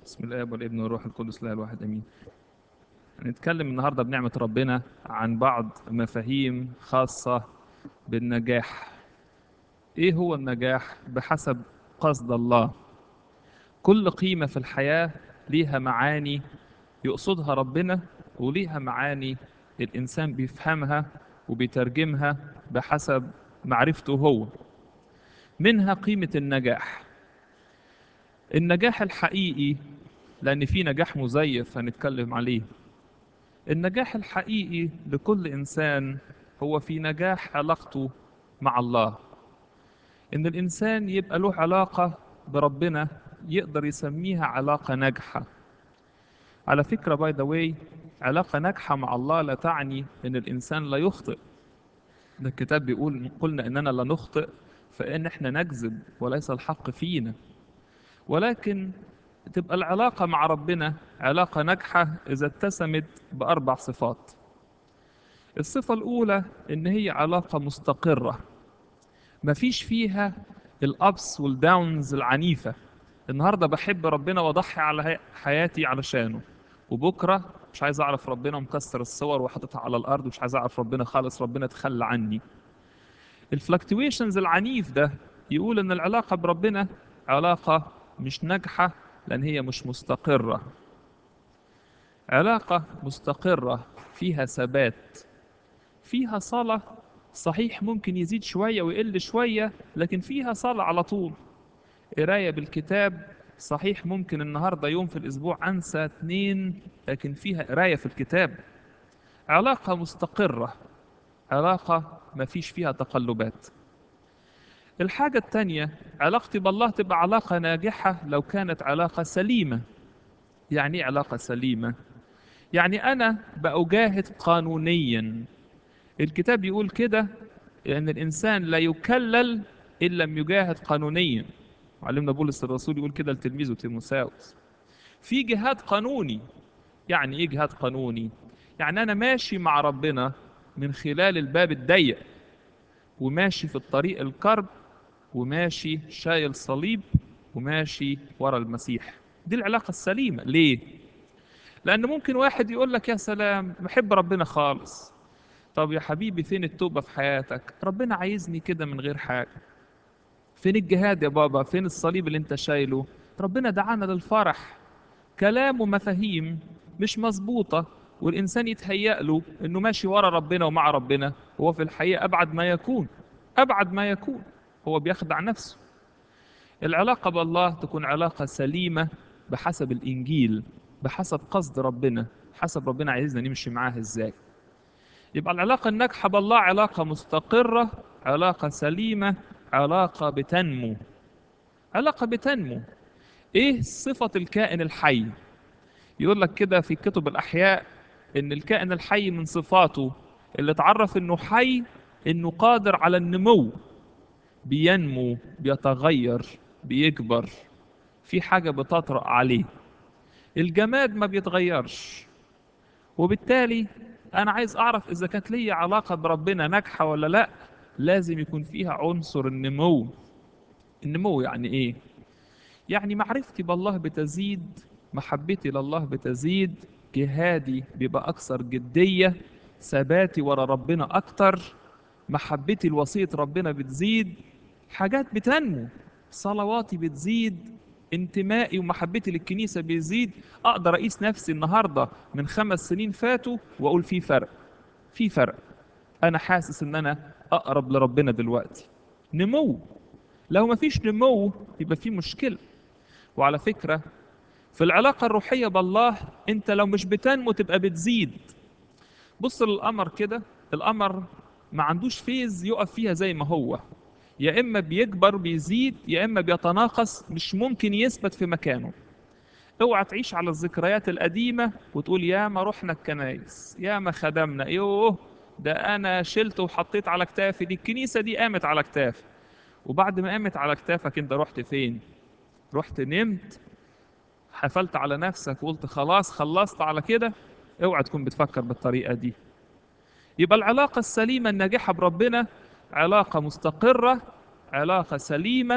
بسم الله والابن والروح القدس لا الواحد امين هنتكلم النهارده بنعمه ربنا عن بعض مفاهيم خاصه بالنجاح ايه هو النجاح بحسب قصد الله كل قيمه في الحياه ليها معاني يقصدها ربنا وليها معاني الانسان بيفهمها وبيترجمها بحسب معرفته هو منها قيمه النجاح النجاح الحقيقي لأن في نجاح مزيف هنتكلم عليه النجاح الحقيقي لكل إنسان هو في نجاح علاقته مع الله إن الإنسان يبقى له علاقة بربنا يقدر يسميها علاقة ناجحة على فكرة باي ذا واي علاقة ناجحة مع الله لا تعني إن الإنسان لا يخطئ ده الكتاب بيقول قلنا إننا لا نخطئ فإن إحنا نكذب وليس الحق فينا ولكن تبقى العلاقة مع ربنا علاقة ناجحة إذا اتسمت بأربع صفات الصفة الأولى إن هي علاقة مستقرة مفيش فيها الأبس والداونز العنيفة النهاردة بحب ربنا وأضحي على حياتي علشانه وبكرة مش عايز أعرف ربنا ومكسر الصور وحاططها على الأرض ومش عايز أعرف ربنا خالص ربنا تخلى عني الفلكتويشنز العنيف ده يقول إن العلاقة بربنا علاقة مش ناجحة لأن هي مش مستقرة علاقة مستقرة فيها ثبات فيها صلاة صحيح ممكن يزيد شوية ويقل شوية لكن فيها صلاة على طول قراية بالكتاب صحيح ممكن النهاردة يوم في الأسبوع أنسى اتنين لكن فيها قراية في الكتاب علاقة مستقرة علاقة ما فيش فيها تقلبات الحاجة التانية علاقتي بالله تبقى علاقة ناجحة لو كانت علاقة سليمة يعني ايه علاقة سليمة يعني أنا بأجاهد قانونيا الكتاب يقول كده أن الإنسان لا يكلل إن لم يجاهد قانونيا علمنا بولس الرسول يقول كده لتلميذه تيموساوس في جهاد قانوني يعني ايه جهاد قانوني يعني أنا ماشي مع ربنا من خلال الباب الضيق وماشي في الطريق الكرب وماشي شايل صليب وماشي ورا المسيح دي العلاقة السليمة ليه؟ لأن ممكن واحد يقول لك يا سلام بحب ربنا خالص طب يا حبيبي فين التوبة في حياتك؟ ربنا عايزني كده من غير حاجة فين الجهاد يا بابا؟ فين الصليب اللي انت شايله؟ ربنا دعانا للفرح كلام ومفاهيم مش مظبوطة والإنسان يتهيأ له إنه ماشي ورا ربنا ومع ربنا هو في الحقيقة أبعد ما يكون أبعد ما يكون هو بيخدع نفسه العلاقة بالله تكون علاقة سليمة بحسب الإنجيل بحسب قصد ربنا حسب ربنا عايزنا نمشي معاه إزاي يبقى العلاقة الناجحة بالله علاقة مستقرة علاقة سليمة علاقة بتنمو علاقة بتنمو إيه صفة الكائن الحي يقول لك كده في كتب الأحياء إن الكائن الحي من صفاته اللي تعرف إنه حي إنه قادر على النمو بينمو بيتغير بيكبر في حاجة بتطرأ عليه الجماد ما بيتغيرش وبالتالي أنا عايز أعرف إذا كانت لي علاقة بربنا ناجحة ولا لأ لازم يكون فيها عنصر النمو النمو يعني إيه؟ يعني معرفتي بالله بتزيد محبتي لله بتزيد جهادي بيبقى أكثر جدية ثباتي ورا ربنا أكتر محبتي لوصية ربنا بتزيد حاجات بتنمو صلواتي بتزيد انتمائي ومحبتي للكنيسة بيزيد أقدر أقيس نفسي النهاردة من خمس سنين فاتوا وأقول في فرق في فرق أنا حاسس إن أنا أقرب لربنا دلوقتي نمو لو ما فيش نمو يبقى في مشكلة وعلى فكرة في العلاقة الروحية بالله أنت لو مش بتنمو تبقى بتزيد بص للقمر كده القمر ما عندوش فيز يقف فيها زي ما هو يا اما بيكبر بيزيد يا اما بيتناقص مش ممكن يثبت في مكانه اوعى تعيش على الذكريات القديمه وتقول يا ما رحنا الكنايس يا ما خدمنا يوه ده انا شلت وحطيت على كتافي دي الكنيسه دي قامت على كتافي وبعد ما قامت على كتافك انت رحت فين رحت نمت حفلت على نفسك وقلت خلاص خلصت على كده اوعى تكون بتفكر بالطريقه دي يبقى العلاقة السليمة الناجحة بربنا علاقة مستقرة علاقة سليمة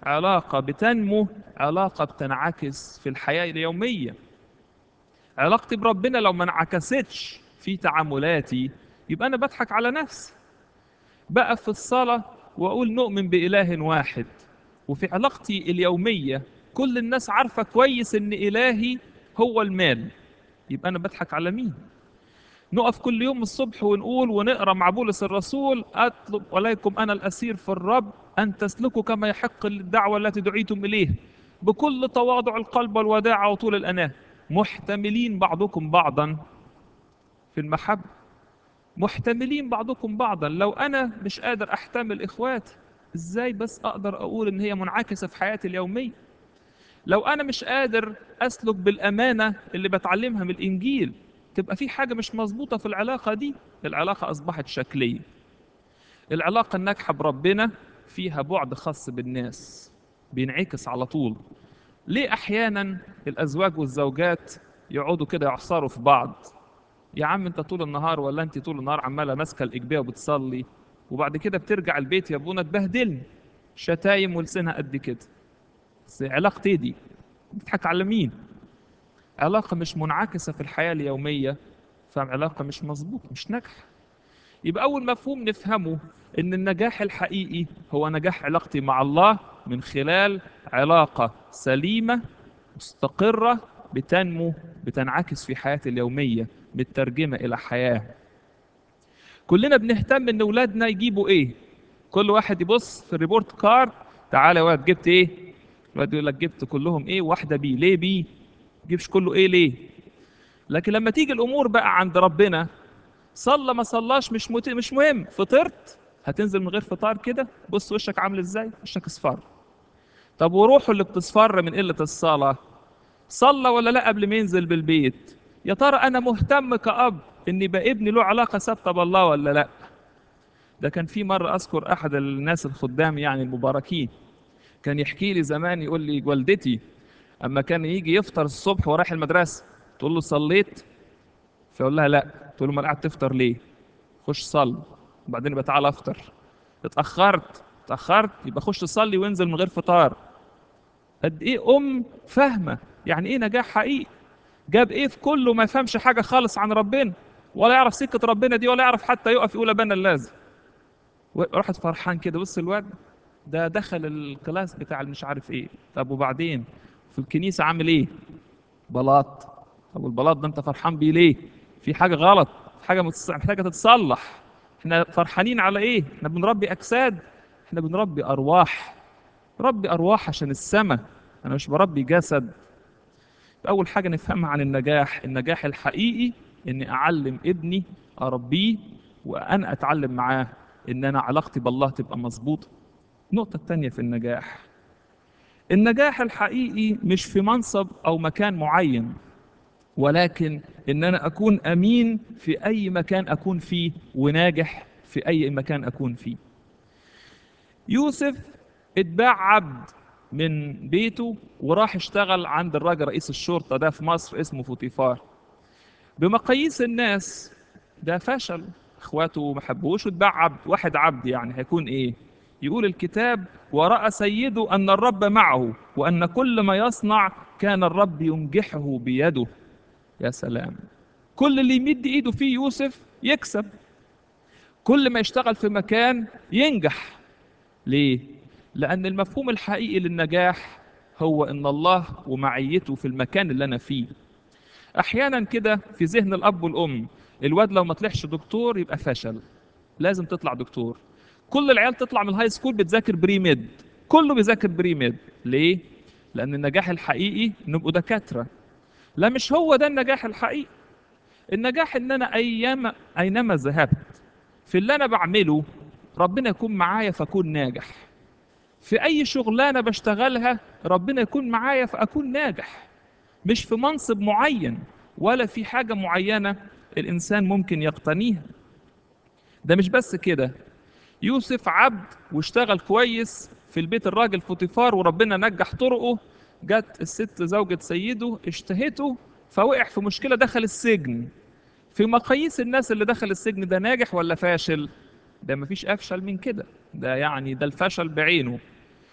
علاقة بتنمو علاقة بتنعكس في الحياة اليومية علاقتي بربنا لو ما انعكستش في تعاملاتي يبقى أنا بضحك على نفسي بقى في الصلاة وأقول نؤمن بإله واحد وفي علاقتي اليومية كل الناس عارفة كويس إن إلهي هو المال يبقى أنا بضحك على مين؟ نقف كل يوم الصبح ونقول ونقرا مع بولس الرسول اطلب عليكم انا الاسير في الرب ان تسلكوا كما يحق للدعوه التي دعيتم اليه بكل تواضع القلب والوداعه وطول الاناه محتملين بعضكم بعضا في المحبه محتملين بعضكم بعضا لو انا مش قادر احتمل اخواتي ازاي بس اقدر اقول ان هي منعكسه في حياتي اليوميه لو انا مش قادر اسلك بالامانه اللي بتعلمها من الانجيل تبقى في حاجه مش مظبوطه في العلاقه دي العلاقه اصبحت شكليه العلاقه الناجحه بربنا فيها بعد خاص بالناس بينعكس على طول ليه احيانا الازواج والزوجات يقعدوا كده يعصروا في بعض يا عم انت طول النهار ولا انت طول النهار عماله ماسكه الاجبيه وبتصلي وبعد كده بترجع البيت يا ابونا تبهدلني شتايم ولسانها قد كده بس علاقتي دي بتضحك على مين علاقة مش منعكسة في الحياة اليومية فعلاقة مش مظبوطة مش ناجحة يبقى أول مفهوم نفهمه إن النجاح الحقيقي هو نجاح علاقتي مع الله من خلال علاقة سليمة مستقرة بتنمو بتنعكس في حياتي اليومية مترجمة إلى حياة كلنا بنهتم إن أولادنا يجيبوا إيه كل واحد يبص في الريبورت كارد تعالى يا واد جبت إيه الواد يقول لك جبت كلهم إيه واحدة بي ليه بي جيبش كله ايه ليه لكن لما تيجي الامور بقى عند ربنا صلى ما صلاش مش مت... مش مهم فطرت هتنزل من غير فطار كده بص وشك عامل ازاي وشك اصفر طب وروحه اللي بتصفر من قله الصلاه صلى ولا لا قبل ما ينزل بالبيت يا ترى انا مهتم كاب ان يبقى ابني له علاقه ثابته بالله ولا لا ده كان في مره اذكر احد الناس الخدام يعني المباركين كان يحكي لي زمان يقول لي والدتي اما كان يجي يفطر الصبح ورايح المدرسه تقول له صليت فيقول لها لا تقول له ما قاعد تفطر ليه خش صل وبعدين يبقى تعالى افطر اتاخرت اتاخرت يبقى خش صلي وانزل من غير فطار قد ايه ام فاهمه يعني ايه نجاح حقيقي جاب ايه في كله ما يفهمش حاجه خالص عن ربنا ولا يعرف سكه ربنا دي ولا يعرف حتى يقف يقول ابانا اللازم راحت فرحان كده بص الواد ده دخل الكلاس بتاع مش عارف ايه طب وبعدين في الكنيسة عامل ايه؟ بلاط طب والبلاط ده انت فرحان بيه ليه؟ في حاجة غلط في حاجة محتاجة تتصلح احنا فرحانين على ايه؟ احنا بنربي أجساد احنا بنربي أرواح ربي أرواح عشان السماء أنا مش بربي جسد أول حاجة نفهمها عن النجاح النجاح الحقيقي إني أعلم ابني أربيه وأنا أتعلم معاه إن أنا علاقتي بالله تبقى مظبوطة النقطة الثانية في النجاح النجاح الحقيقي مش في منصب او مكان معين ولكن ان انا اكون امين في اي مكان اكون فيه وناجح في اي مكان اكون فيه يوسف اتباع عبد من بيته وراح اشتغل عند الراجل رئيس الشرطة ده في مصر اسمه فوتيفار بمقاييس الناس ده فشل اخواته ما حبوش واتباع عبد واحد عبد يعني هيكون ايه يقول الكتاب ورأى سيده أن الرب معه وأن كل ما يصنع كان الرب ينجحه بيده يا سلام كل اللي يمد إيده فيه يوسف يكسب كل ما يشتغل في مكان ينجح ليه؟ لأن المفهوم الحقيقي للنجاح هو أن الله ومعيته في المكان اللي أنا فيه أحيانا كده في ذهن الأب والأم الواد لو ما طلعش دكتور يبقى فشل لازم تطلع دكتور كل العيال تطلع من الهاي سكول بتذاكر بري ميد كله بيذاكر بري ميد ليه لان النجاح الحقيقي نبقوا دكاتره لا مش هو ده النجاح الحقيقي النجاح ان انا ايام اينما ذهبت في اللي انا بعمله ربنا يكون معايا فاكون ناجح في اي شغلانه بشتغلها ربنا يكون معايا فاكون ناجح مش في منصب معين ولا في حاجه معينه الانسان ممكن يقتنيها ده مش بس كده يوسف عبد واشتغل كويس في البيت الراجل فوتيفار وربنا نجح طرقه جت الست زوجة سيده اشتهته فوقع في مشكلة دخل السجن في مقاييس الناس اللي دخل السجن ده ناجح ولا فاشل ده مفيش أفشل من كده ده يعني ده الفشل بعينه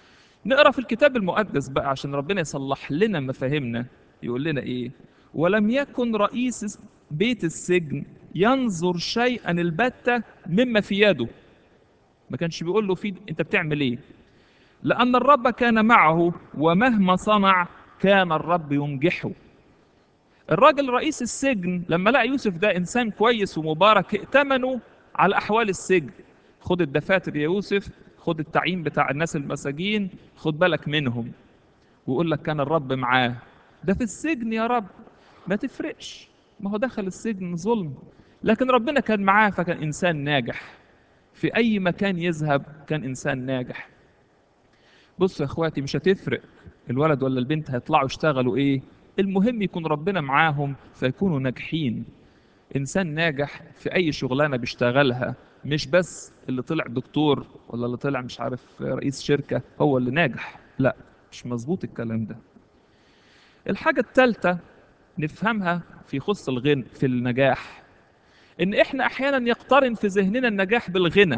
نقرا في الكتاب المقدس بقى عشان ربنا يصلح لنا مفاهيمنا يقول لنا ايه ولم يكن رئيس بيت السجن ينظر شيئا البتة مما في يده ما كانش بيقول له في انت بتعمل ايه لأن الرب كان معه ومهما صنع كان الرب ينجحه الراجل رئيس السجن لما لقى يوسف ده إنسان كويس ومبارك ائتمنوا على أحوال السجن خد الدفاتر يا يوسف خد التعيين بتاع الناس المساجين خد بالك منهم ويقول لك كان الرب معاه ده في السجن يا رب ما تفرقش ما هو دخل السجن ظلم لكن ربنا كان معاه فكان إنسان ناجح في أي مكان يذهب كان إنسان ناجح بصوا يا اخواتي مش هتفرق الولد ولا البنت هيطلعوا يشتغلوا ايه المهم يكون ربنا معاهم فيكونوا ناجحين انسان ناجح في اي شغلانه بيشتغلها مش بس اللي طلع دكتور ولا اللي طلع مش عارف رئيس شركه هو اللي ناجح لا مش مظبوط الكلام ده الحاجه الثالثه نفهمها في خص الغنى في النجاح ان احنا احيانا يقترن في ذهننا النجاح بالغنى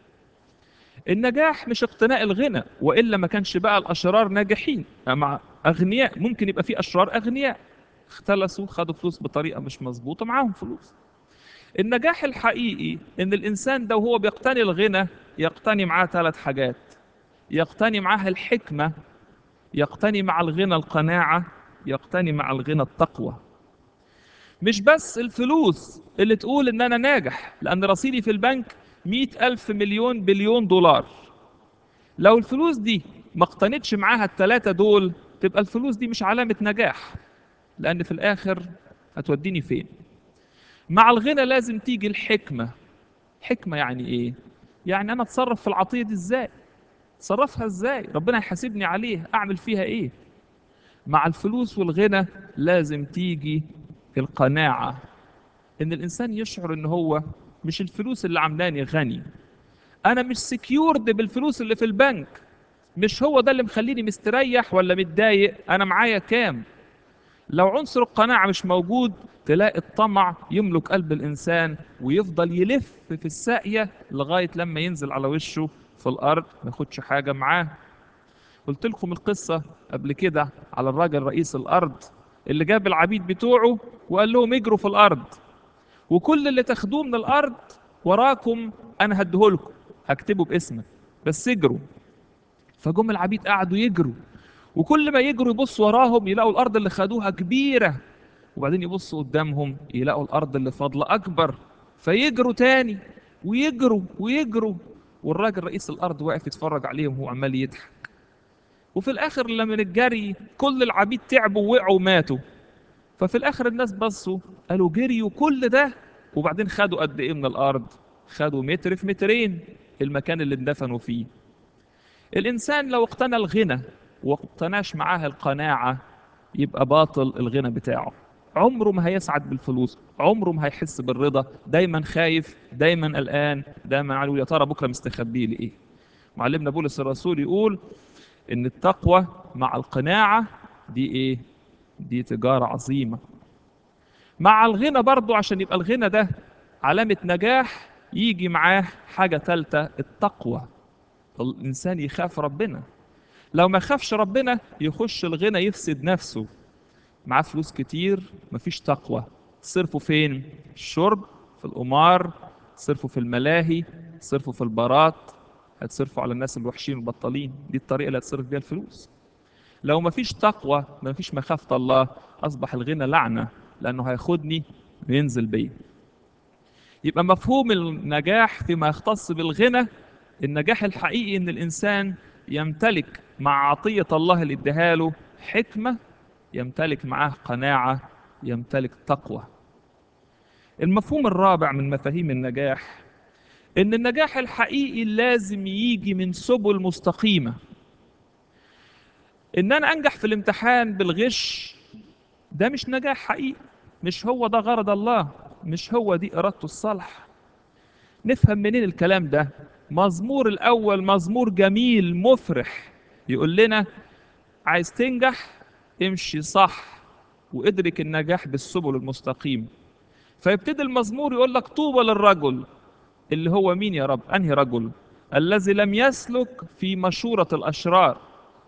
النجاح مش اقتناء الغنى والا ما كانش بقى الاشرار ناجحين مع اغنياء ممكن يبقى في اشرار اغنياء اختلسوا خدوا فلوس بطريقه مش مظبوطه معاهم فلوس النجاح الحقيقي ان الانسان ده وهو بيقتني الغنى يقتني معاه ثلاث حاجات يقتني معاه الحكمه يقتني مع الغنى القناعه يقتني مع الغنى التقوى مش بس الفلوس اللي تقول ان انا ناجح لان رصيدي في البنك مئة ألف مليون بليون دولار لو الفلوس دي ما اقتنتش معاها التلاتة دول تبقى الفلوس دي مش علامة نجاح لأن في الآخر هتوديني فين مع الغنى لازم تيجي الحكمة حكمة يعني إيه؟ يعني أنا أتصرف في العطية دي إزاي؟ أتصرفها إزاي؟ ربنا يحاسبني عليه أعمل فيها إيه؟ مع الفلوس والغنى لازم تيجي القناعة إن الإنسان يشعر إن هو مش الفلوس اللي عاملاني غني انا مش سكيورد بالفلوس اللي في البنك مش هو ده اللي مخليني مستريح ولا متضايق انا معايا كام لو عنصر القناعة مش موجود تلاقي الطمع يملك قلب الإنسان ويفضل يلف في الساقية لغاية لما ينزل على وشه في الأرض ما ياخدش حاجة معاه قلت لكم القصة قبل كده على الراجل رئيس الأرض اللي جاب العبيد بتوعه وقال لهم اجروا في الأرض وكل اللي تاخدوه من الارض وراكم انا هديهولكم هكتبه باسمك بس اجروا فجم العبيد قعدوا يجروا وكل ما يجروا يبصوا وراهم يلاقوا الارض اللي خدوها كبيره وبعدين يبصوا قدامهم يلاقوا الارض اللي فاضله اكبر فيجروا تاني ويجروا ويجروا والراجل رئيس الارض واقف يتفرج عليهم وهو عمال يضحك وفي الاخر لما الجري كل العبيد تعبوا ووقعوا وماتوا ففي الاخر الناس بصوا قالوا جريوا كل ده وبعدين خدوا قد ايه من الارض خدوا متر في مترين المكان اللي اندفنوا فيه الانسان لو اقتنى الغنى واقتناش معاه القناعه يبقى باطل الغنى بتاعه عمره ما هيسعد بالفلوس عمره ما هيحس بالرضا دايما خايف دايما قلقان دايما على يا ترى بكره مستخبي لي ايه معلمنا بولس الرسول يقول ان التقوى مع القناعه دي ايه دي تجارة عظيمة مع الغنى برضو عشان يبقى الغنى ده علامة نجاح يجي معاه حاجة تالتة التقوى الإنسان يخاف ربنا لو ما خافش ربنا يخش الغنى يفسد نفسه معاه فلوس كتير مفيش تقوى صرفه فين الشرب في القمار صرفه في الملاهي صرفه في البارات هتصرفوا على الناس الوحشين البطالين دي الطريقة اللي هتصرف بيها الفلوس لو ما فيش تقوى ما فيش مخافة الله أصبح الغنى لعنة لأنه هياخدني وينزل بيا يبقى مفهوم النجاح فيما يختص بالغنى النجاح الحقيقي إن الإنسان يمتلك مع عطية الله اللي اداها له حكمة يمتلك معاه قناعة يمتلك تقوى المفهوم الرابع من مفاهيم النجاح إن النجاح الحقيقي لازم يجي من سبل مستقيمة ان انا انجح في الامتحان بالغش ده مش نجاح حقيقي مش هو ده غرض الله مش هو دي ارادته الصالحه نفهم منين الكلام ده مزمور الاول مزمور جميل مفرح يقول لنا عايز تنجح امشي صح وادرك النجاح بالسبل المستقيم فيبتدي المزمور يقول لك طوبى للرجل اللي هو مين يا رب انهي رجل الذي لم يسلك في مشورة الاشرار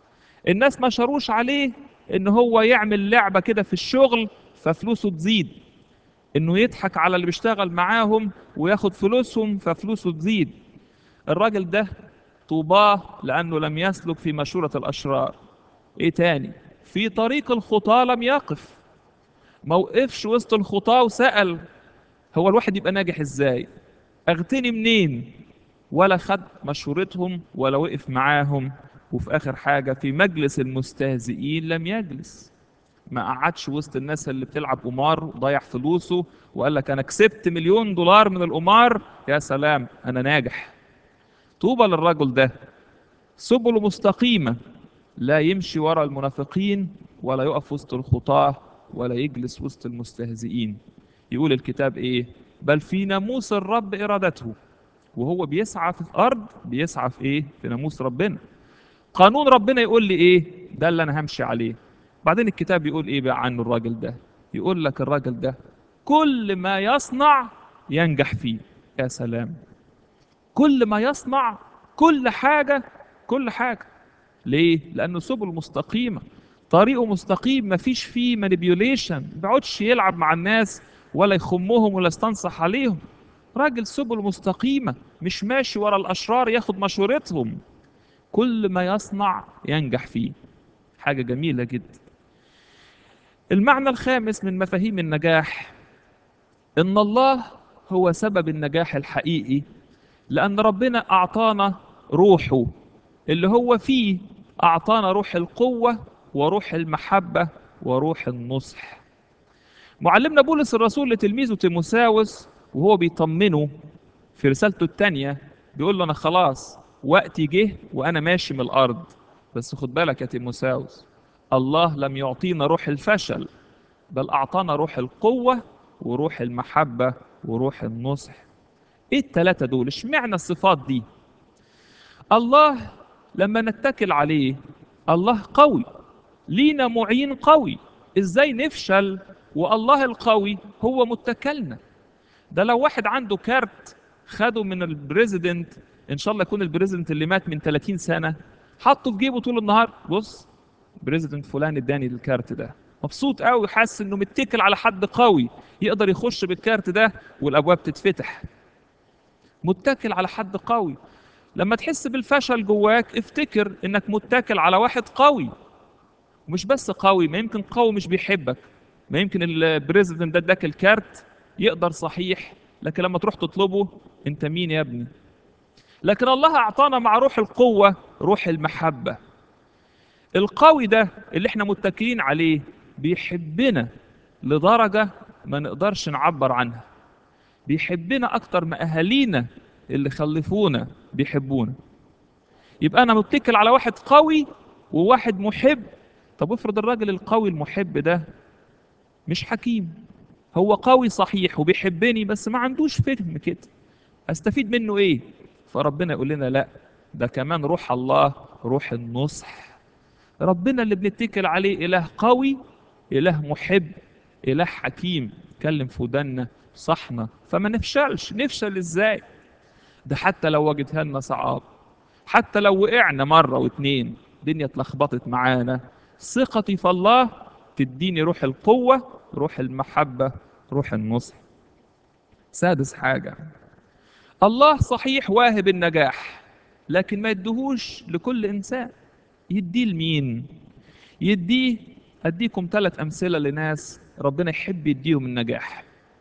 الناس ما شروش عليه ان هو يعمل لعبة كده في الشغل ففلوسه تزيد انه يضحك على اللي بيشتغل معاهم وياخد فلوسهم ففلوسه تزيد الراجل ده طوباه لانه لم يسلك في مشورة الاشرار ايه تاني في طريق الخطاة لم يقف ما وقفش وسط الخطاة وسأل هو الواحد يبقى ناجح ازاي اغتني منين ولا خد مشورتهم ولا وقف معاهم وفي اخر حاجة في مجلس المستهزئين لم يجلس ما قعدش وسط الناس اللي بتلعب قمار وضيع فلوسه وقال لك انا كسبت مليون دولار من القمار يا سلام انا ناجح طوبى للرجل ده سبله مستقيمة لا يمشي ورا المنافقين ولا يقف وسط الخطاة ولا يجلس وسط المستهزئين يقول الكتاب ايه بل في ناموس الرب ارادته وهو بيسعى في الارض بيسعى في ايه في ناموس ربنا قانون ربنا يقول لي ايه ده اللي انا همشي عليه بعدين الكتاب يقول ايه بقى عنه الراجل ده يقول لك الراجل ده كل ما يصنع ينجح فيه يا سلام كل ما يصنع كل حاجة كل حاجة ليه؟ لأنه سبل مستقيمة طريقه مستقيم مفيش فيه مانيبيوليشن ما بيقعدش يلعب مع الناس ولا يخمهم ولا يستنصح عليهم راجل سبل مستقيمة مش ماشي ورا الأشرار ياخد مشورتهم كل ما يصنع ينجح فيه حاجة جميلة جدا المعنى الخامس من مفاهيم النجاح إن الله هو سبب النجاح الحقيقي لأن ربنا أعطانا روحه اللي هو فيه أعطانا روح القوة وروح المحبة وروح النصح معلمنا بولس الرسول لتلميذه تيموساوس وهو بيطمنه في رسالته الثانية بيقول له أنا خلاص وقتي جه وأنا ماشي من الأرض بس خد بالك يا تيموساوس الله لم يعطينا روح الفشل بل أعطانا روح القوة وروح المحبة وروح النصح ايه التلاتة دول اشمعنى الصفات دي الله لما نتكل عليه الله قوي لينا معين قوي ازاي نفشل والله القوي هو متكلنا ده لو واحد عنده كارت خده من البريزيدنت ان شاء الله يكون البريزيدنت اللي مات من 30 سنة حطه في جيبه طول النهار بص بريزيدنت فلان اداني الكارت ده مبسوط قوي حاسس انه متكل على حد قوي يقدر يخش بالكارت ده والابواب تتفتح متكل على حد قوي لما تحس بالفشل جواك افتكر انك متكل على واحد قوي ومش بس قوي ما يمكن قوي مش بيحبك ما يمكن البريزيدنت ده اداك الكارت يقدر صحيح لكن لما تروح تطلبه انت مين يا ابني لكن الله اعطانا مع روح القوة روح المحبة القوي ده اللي احنا متكلين عليه بيحبنا لدرجة ما نقدرش نعبر عنها بيحبنا اكتر ما اهالينا اللي خلفونا بيحبونا يبقى انا متكل على واحد قوي وواحد محب طب افرض الراجل القوي المحب ده مش حكيم هو قوي صحيح وبيحبني بس ما عندوش فهم كده استفيد منه ايه فربنا يقول لنا لا ده كمان روح الله روح النصح ربنا اللي بنتكل عليه اله قوي اله محب اله حكيم كلم في ودنا صحنا فما نفشلش نفشل ازاي ده حتى لو واجهتها لنا صعاب حتى لو وقعنا مرة واتنين الدنيا اتلخبطت معانا ثقتي في الله تديني روح القوة روح المحبة روح النصح سادس حاجة الله صحيح واهب النجاح لكن ما يدهوش لكل إنسان يديه لمين يديه أديكم ثلاث أمثلة لناس ربنا يحب يديهم النجاح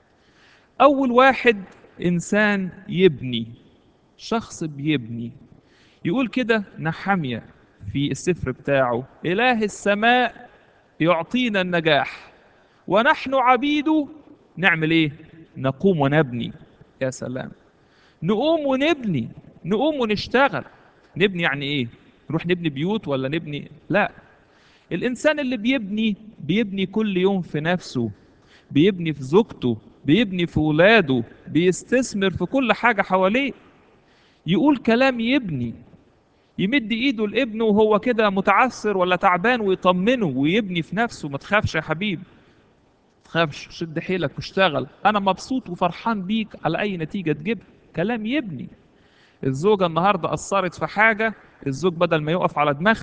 أول واحد إنسان يبني شخص بيبني يقول كده نحمية في السفر بتاعه إله السماء يعطينا النجاح ونحن عبيده نعمل إيه؟ نقوم ونبني يا سلام نقوم ونبني نقوم ونشتغل نبني يعني إيه؟ نروح نبني بيوت ولا نبني لا الإنسان اللي بيبني بيبني كل يوم في نفسه بيبني في زوجته بيبني في ولاده بيستثمر في كل حاجة حواليه يقول كلام يبني يمد ايده لابنه وهو كده متعثر ولا تعبان ويطمنه ويبني في نفسه ما تخافش يا حبيبي ما تخافش شد حيلك واشتغل انا مبسوط وفرحان بيك على اي نتيجة تجيبها كلام يبني الزوجة النهاردة أثرت في حاجة الزوج بدل ما يقف على دماغها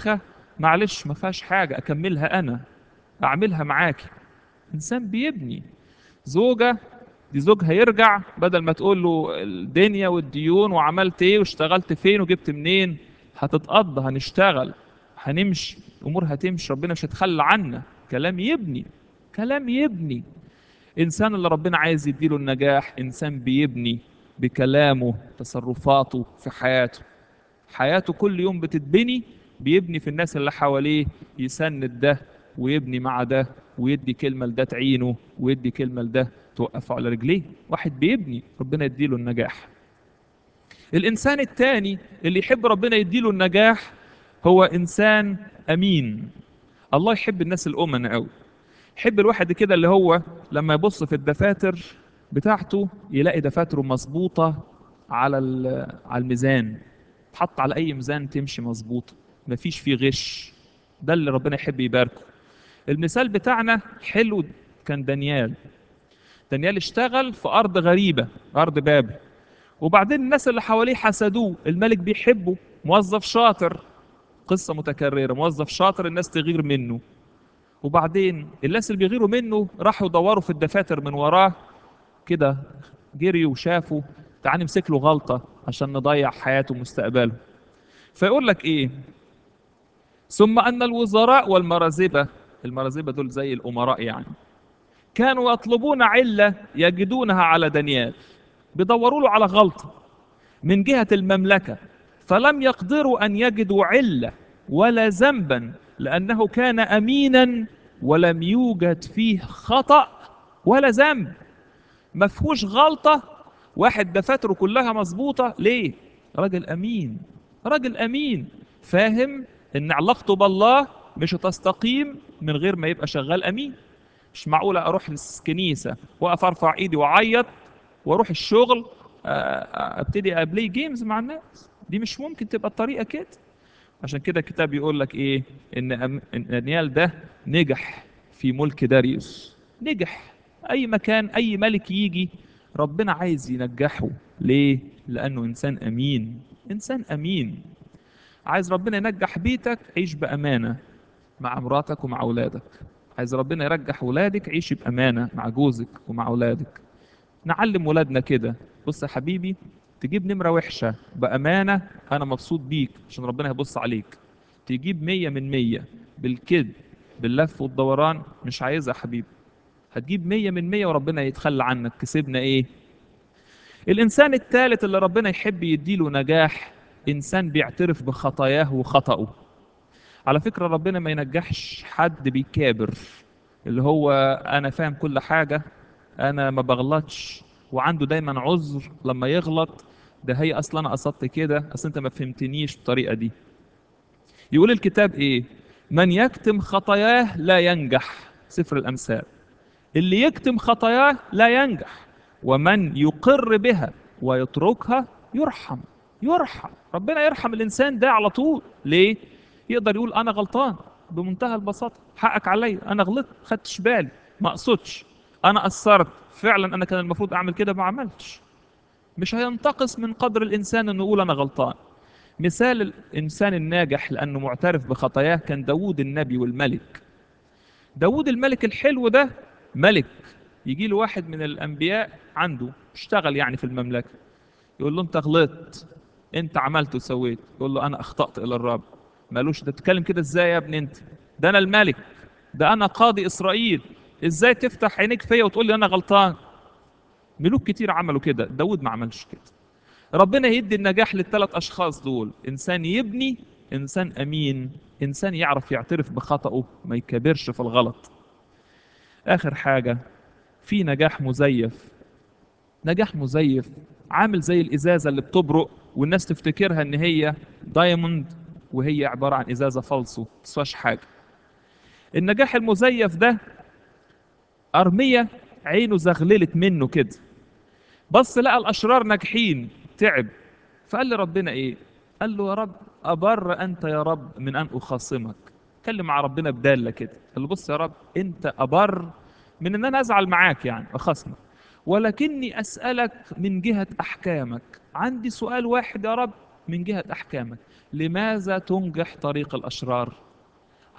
معلش ما فيهاش حاجة أكملها أنا أعملها معاكي إنسان بيبني زوجة دي زوجها يرجع بدل ما تقول له الدنيا والديون وعملت ايه واشتغلت فين وجبت منين هتتقضى هنشتغل هنمشي الامور هتمشي ربنا مش هيتخلى عنا كلام يبني كلام يبني انسان اللي ربنا عايز يديله النجاح انسان بيبني بكلامه تصرفاته في حياته حياته كل يوم بتتبني بيبني في الناس اللي حواليه يسند ده ويبني مع ده ويدي كلمة لده تعينه ويدي كلمة لده توقفه على رجليه واحد بيبني ربنا يديله النجاح الإنسان التاني اللي يحب ربنا يديله النجاح هو إنسان أمين الله يحب الناس الأمن قوي يحب الواحد كده اللي هو لما يبص في الدفاتر بتاعته يلاقي دفاتره مظبوطة على ال- على الميزان تحط على أي ميزان تمشي مظبوطة مفيش فيه غش ده اللي ربنا يحب يباركه المثال بتاعنا حلو كان دانيال دانيال اشتغل في أرض غريبة أرض بابل وبعدين الناس اللي حواليه حسدوه الملك بيحبه موظف شاطر قصة متكررة موظف شاطر الناس تغير منه وبعدين الناس اللي بيغيروا منه راحوا يدوروا في الدفاتر من وراه كده جريوا وشافوا تعال نمسك له غلطة عشان نضيع حياته ومستقبله فيقول لك ايه ثم ان الوزراء والمرازبة المرازبة دول زي الامراء يعني كانوا يطلبون علة يجدونها على دانيال بيدوروا له على غلطة من جهة المملكة فلم يقدروا أن يجدوا علة ولا ذنبا لأنه كان أمينا ولم يوجد فيه خطأ ولا ذنب ما فيهوش غلطة واحد دفاتره كلها مظبوطة ليه؟ راجل أمين راجل أمين فاهم إن علاقته بالله مش هتستقيم من غير ما يبقى شغال أمين مش معقولة أروح الكنيسة وأقف أرفع إيدي وأعيط وأروح الشغل آه، أبتدي أبلاي جيمز مع الناس دي مش ممكن تبقى الطريقة كده عشان كده الكتاب يقول لك إيه إن أم- إن دانيال ده نجح في ملك داريوس نجح أي مكان أي ملك يجي ربنا عايز ينجحه ليه؟ لأنه إنسان أمين إنسان أمين عايز ربنا ينجح بيتك عيش بأمانة مع مراتك ومع أولادك عايز ربنا يرجح ولادك عيشي بأمانة مع جوزك ومع أولادك نعلم ولادنا كده بص يا حبيبي تجيب نمرة وحشة بأمانة أنا مبسوط بيك عشان ربنا هيبص عليك تجيب مية من مية بالكذب باللف والدوران مش عايزها يا حبيبي هتجيب مية من مية وربنا يتخلى عنك كسبنا ايه الإنسان الثالث اللي ربنا يحب يديله نجاح إنسان بيعترف بخطاياه وخطأه على فكرة ربنا ما ينجحش حد بيكابر اللي هو أنا فاهم كل حاجة أنا ما بغلطش وعنده دايما عذر لما يغلط ده هي أصلا أنا قصدت كده أصل أنت ما فهمتنيش بالطريقة دي يقول الكتاب إيه من يكتم خطاياه لا ينجح سفر الأمثال اللي يكتم خطاياه لا ينجح ومن يقر بها ويتركها يرحم يرحم ربنا يرحم الانسان ده على طول ليه يقدر يقول انا غلطان بمنتهى البساطه حقك عليا انا غلطت خدتش بالي ما اقصدش انا قصرت فعلا انا كان المفروض اعمل كده ما عملتش مش هينتقص من قدر الانسان انه يقول انا غلطان مثال الانسان الناجح لانه معترف بخطاياه كان داوود النبي والملك داوود الملك الحلو ده ملك يجي له واحد من الانبياء عنده اشتغل يعني في المملكه يقول له انت غلطت انت عملت وسويت يقول له انا اخطات الى الرب مالوش ده تتكلم كده ازاي يا ابني انت ده انا الملك ده انا قاضي اسرائيل ازاي تفتح عينيك فيا وتقول لي انا غلطان ملوك كتير عملوا كده داود ما عملش كده ربنا يدي النجاح للثلاث اشخاص دول انسان يبني انسان امين انسان يعرف يعترف بخطأه ما يكبرش في الغلط اخر حاجه في نجاح مزيف نجاح مزيف عامل زي الازازه اللي بتبرق والناس تفتكرها ان هي دايموند وهي عباره عن ازازه فالصو تسواش حاجه النجاح المزيف ده ارميه عينه زغللت منه كده بص لقى الاشرار ناجحين تعب فقال لربنا ايه قال له يا رب ابر انت يا رب من ان اخاصمك اتكلم مع ربنا بدالة كده قال له بص يا رب انت ابر من ان انا ازعل معاك يعني اخاصمك ولكني اسالك من جهه احكامك عندي سؤال واحد يا رب من جهه احكامك لماذا تنجح طريق الاشرار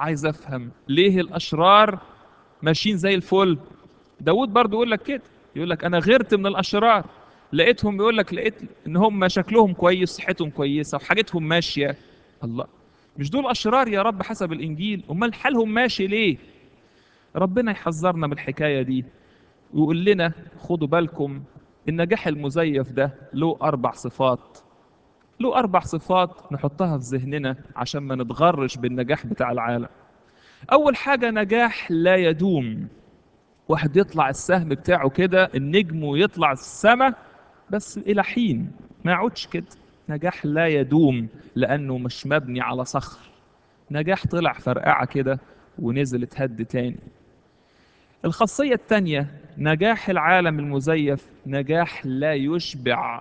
عايز افهم ليه الاشرار ماشيين زي الفل داود برضو يقول لك كده يقول لك انا غيرت من الاشرار لقيتهم يقول لك لقيت ان هم شكلهم كويس صحتهم كويسه وحاجتهم ماشيه الله مش دول اشرار يا رب حسب الانجيل امال حالهم ماشي ليه ربنا يحذرنا من الحكايه دي ويقول لنا خدوا بالكم النجاح المزيف ده له اربع صفات له اربع صفات نحطها في ذهننا عشان ما نتغرش بالنجاح بتاع العالم اول حاجه نجاح لا يدوم واحد يطلع السهم بتاعه كده النجم ويطلع السما بس الى حين ما يقعدش كده نجاح لا يدوم لانه مش مبني على صخر نجاح طلع فرقعه كده ونزل اتهد تاني الخاصيه الثانيه نجاح العالم المزيف نجاح لا يشبع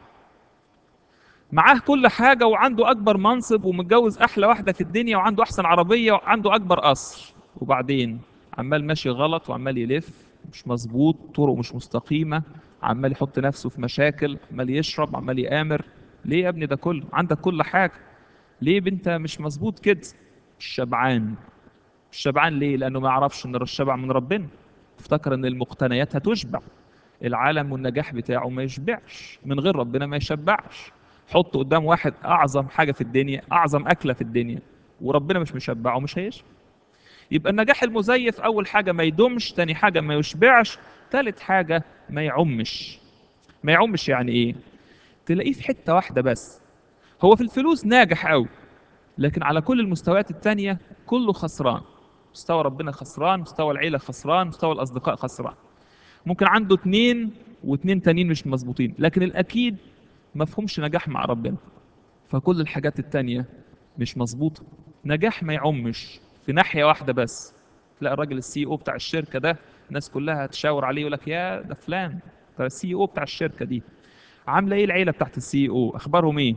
معاه كل حاجة وعنده أكبر منصب ومتجوز أحلى واحدة في الدنيا وعنده أحسن عربية وعنده أكبر قصر وبعدين عمال ماشي غلط وعمال يلف مش مظبوط طرق مش مستقيمة عمال يحط نفسه في مشاكل عمال يشرب عمال يآمر ليه يا ابني ده كله عندك كل حاجة ليه بنت مش مظبوط كده مش شبعان مش شبعان ليه لأنه ما يعرفش إن الشبع من ربنا افتكر إن المقتنيات هتشبع العالم والنجاح بتاعه ما يشبعش من غير ربنا ما يشبعش حط قدام واحد اعظم حاجه في الدنيا اعظم اكله في الدنيا وربنا مش مشبعه مش هيشبع يبقى النجاح المزيف اول حاجه ما يدومش تاني حاجه ما يشبعش تالت حاجه ما يعمش ما يعمش يعني ايه تلاقيه في حته واحده بس هو في الفلوس ناجح قوي لكن على كل المستويات التانية كله خسران مستوى ربنا خسران مستوى العيلة خسران مستوى الأصدقاء خسران ممكن عنده اتنين واتنين تانيين مش مظبوطين لكن الأكيد ما فهمش نجاح مع ربنا فكل الحاجات التانية مش مظبوطة نجاح ما يعمش في ناحية واحدة بس تلاقي الراجل السي او بتاع الشركة ده الناس كلها تشاور عليه يقول لك يا ده فلان ده السي او بتاع الشركة دي عاملة ايه العيلة بتاعت السي او اخبارهم ايه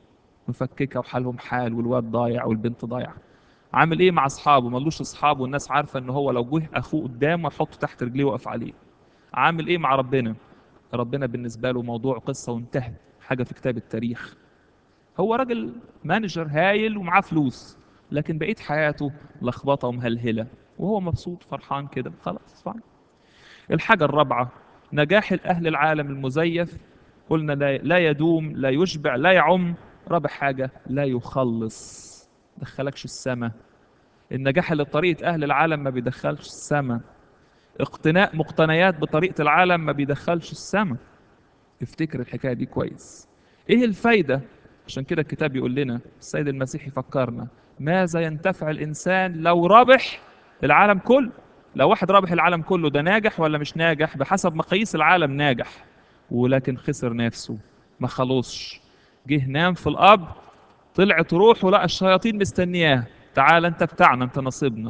مفككة وحالهم حال والواد ضايع والبنت ضايعة عامل ايه مع اصحابه ملوش اصحاب والناس عارفة ان هو لو جه اخوه قدامه يحطه تحت رجليه ويقف عليه عامل ايه مع ربنا ربنا بالنسبة له موضوع قصة وانتهت حاجة في كتاب التاريخ هو راجل مانجر هايل ومعاه فلوس لكن بقيت حياته لخبطة ومهلهلة وهو مبسوط فرحان كده خلاص فعلا الحاجة الرابعة نجاح الأهل العالم المزيف قلنا لا, لا يدوم لا يشبع لا يعم رابع حاجة لا يخلص دخلكش السماء النجاح اللي بطريقة أهل العالم ما بيدخلش السماء اقتناء مقتنيات بطريقة العالم ما بيدخلش السماء افتكر الحكاية دي كويس ايه الفايدة عشان كده الكتاب يقول لنا السيد المسيح يفكرنا ماذا ينتفع الإنسان لو ربح العالم كله لو واحد رابح العالم كله ده ناجح ولا مش ناجح بحسب مقاييس العالم ناجح ولكن خسر نفسه ما خلصش جه نام في الأب طلعت روحه لقى الشياطين مستنياه تعال انت بتاعنا انت نصيبنا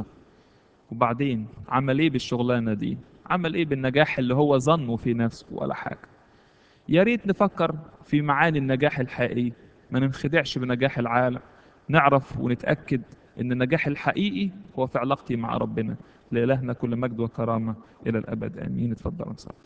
وبعدين عمل ايه بالشغلانه دي عمل ايه بالنجاح اللي هو ظنه في نفسه ولا حاجه يا ريت نفكر في معاني النجاح الحقيقي ما ننخدعش بنجاح العالم نعرف ونتأكد ان النجاح الحقيقي هو في علاقتي مع ربنا لإلهنا كل مجد وكرامة إلى الأبد آمين اتفضلوا نصلي